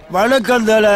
வணக்கம் தல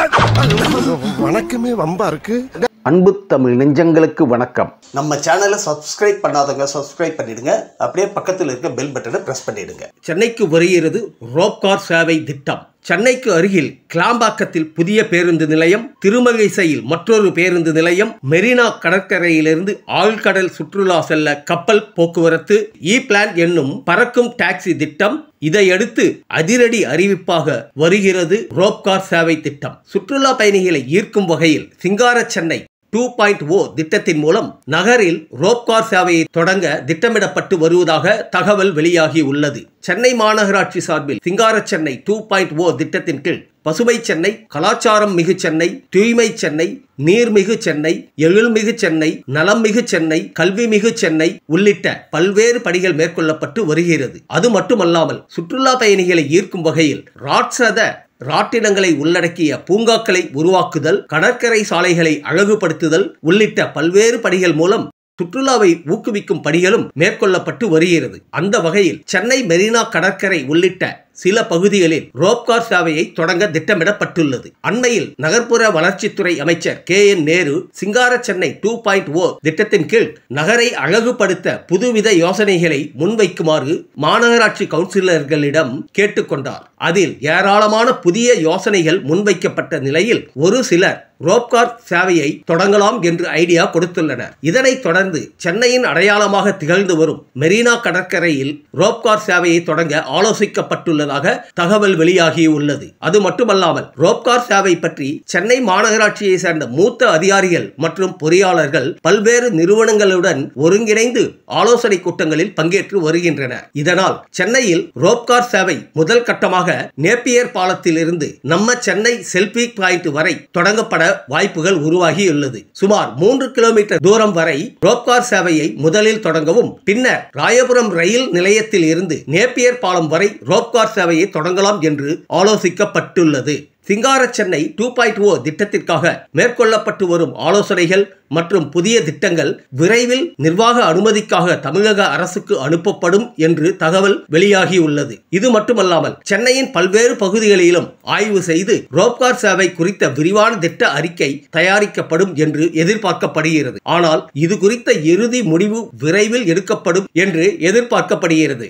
வணக்கமே வம்பா இருக்கு அன்பு தமிழ் நெஞ்சங்களுக்கு வணக்கம் நம்ம சேனலை சப்ஸ்கிரைப் பண்ணாதவங்க சப்ஸ்கிரைப் பண்ணிடுங்க அப்படியே பக்கத்தில் இருக்க பெல் பட்டனை பிரஸ் பண்ணிடுங்க சென்னைக்கு வருகிறது ரோப்கார் சேவை திட்டம் சென்னைக்கு அருகில் கிளாம்பாக்கத்தில் புதிய பேருந்து நிலையம் திருமலிசையில் மற்றொரு பேருந்து நிலையம் மெரினா கடற்கரையிலிருந்து ஆழ்கடல் சுற்றுலா செல்ல கப்பல் போக்குவரத்து இ பிளான் என்னும் பறக்கும் டாக்ஸி திட்டம் இதையடுத்து அதிரடி அறிவிப்பாக வருகிறது ரோப்கார் சேவை திட்டம் சுற்றுலா பயணிகளை ஈர்க்கும் வகையில் சிங்கார சென்னை டூ பாயிண்ட் ஓ திட்டத்தின் மூலம் நகரில் ரோப்கார் சேவையை தொடங்க திட்டமிடப்பட்டு வருவதாக தகவல் வெளியாகி உள்ளது சென்னை மாநகராட்சி சார்பில் சிங்கார சென்னை டூ பாயிண்ட் ஓ திட்டத்தின் கீழ் பசுமை சென்னை கலாச்சாரம் மிகு சென்னை தூய்மை சென்னை நீர்மிகு சென்னை எழில்மிகு சென்னை நலம்மிகு சென்னை கல்விமிகு சென்னை உள்ளிட்ட பல்வேறு பணிகள் மேற்கொள்ளப்பட்டு வருகிறது அது மட்டுமல்லாமல் சுற்றுலா பயணிகளை ஈர்க்கும் வகையில் ராட்சத ராட்டினங்களை உள்ளடக்கிய பூங்காக்களை உருவாக்குதல் கடற்கரை சாலைகளை அழகுபடுத்துதல் உள்ளிட்ட பல்வேறு பணிகள் மூலம் சுற்றுலாவை ஊக்குவிக்கும் பணிகளும் மேற்கொள்ளப்பட்டு வருகிறது அந்த வகையில் சென்னை மெரினா கடற்கரை உள்ளிட்ட சில பகுதிகளில் ரோப்கார் சேவையை தொடங்க திட்டமிடப்பட்டுள்ளது அண்மையில் நகர்ப்புற வளர்ச்சித்துறை அமைச்சர் கே என் நேரு சிங்கார சென்னை டூ பாயிண்ட் ஓ திட்டத்தின் கீழ் நகரை அழகுபடுத்த புதுவித யோசனைகளை முன்வைக்குமாறு மாநகராட்சி கவுன்சிலர்களிடம் கேட்டுக்கொண்டார் அதில் ஏராளமான புதிய யோசனைகள் முன்வைக்கப்பட்ட நிலையில் ஒரு சிலர் ரோப்கார் சேவையை தொடங்கலாம் என்று ஐடியா கொடுத்துள்ளனர் இதனைத் தொடர்ந்து சென்னையின் அடையாளமாக திகழ்ந்து வரும் மெரினா கடற்கரையில் ரோப்கார் சேவையை தொடங்க ஆலோசிக்கப்பட்டுள்ளதாக தகவல் வெளியாகியுள்ளது அது மட்டுமல்லாமல் ரோப்கார் சேவை பற்றி சென்னை மாநகராட்சியை சேர்ந்த மூத்த அதிகாரிகள் மற்றும் பொறியாளர்கள் பல்வேறு நிறுவனங்களுடன் ஒருங்கிணைந்து ஆலோசனை கூட்டங்களில் பங்கேற்று வருகின்றனர் இதனால் சென்னையில் ரோப்கார் சேவை முதல் கட்டமாக நேப்பியர் பாலத்தில் இருந்து நம்ம சென்னை செல்பி பாயிண்ட் வரை தொடங்கப்பட வாய்ப்புகள் உருவாகியுள்ளது சுமார் மூன்று கிலோமீட்டர் தூரம் வரை ரோப்கார் சேவையை முதலில் தொடங்கவும் பின்னர் ராயபுரம் ரயில் நிலையத்தில் இருந்து நேப்பியர் பாலம் வரை ரோப்கார் சேவையை தொடங்கலாம் என்று ஆலோசிக்கப்பட்டுள்ளது சிங்கார சென்னை டூ பாயிண்ட் ஓ திட்டத்திற்காக மேற்கொள்ளப்பட்டு வரும் ஆலோசனைகள் மற்றும் புதிய திட்டங்கள் விரைவில் நிர்வாக அனுமதிக்காக தமிழக அரசுக்கு அனுப்பப்படும் என்று தகவல் வெளியாகியுள்ளது இது மட்டுமல்லாமல் சென்னையின் பல்வேறு பகுதிகளிலும் ஆய்வு செய்து ரோப்கார் சேவை குறித்த விரிவான திட்ட அறிக்கை தயாரிக்கப்படும் என்று எதிர்பார்க்கப்படுகிறது ஆனால் இது குறித்த இறுதி முடிவு விரைவில் எடுக்கப்படும் என்று எதிர்பார்க்கப்படுகிறது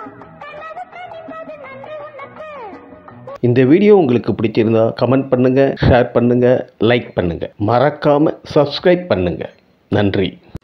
இந்த வீடியோ உங்களுக்கு பிடிச்சிருந்தா கமெண்ட் பண்ணுங்க ஷேர் பண்ணுங்க லைக் பண்ணுங்க மறக்காம சப்ஸ்கிரைப் பண்ணுங்க நன்றி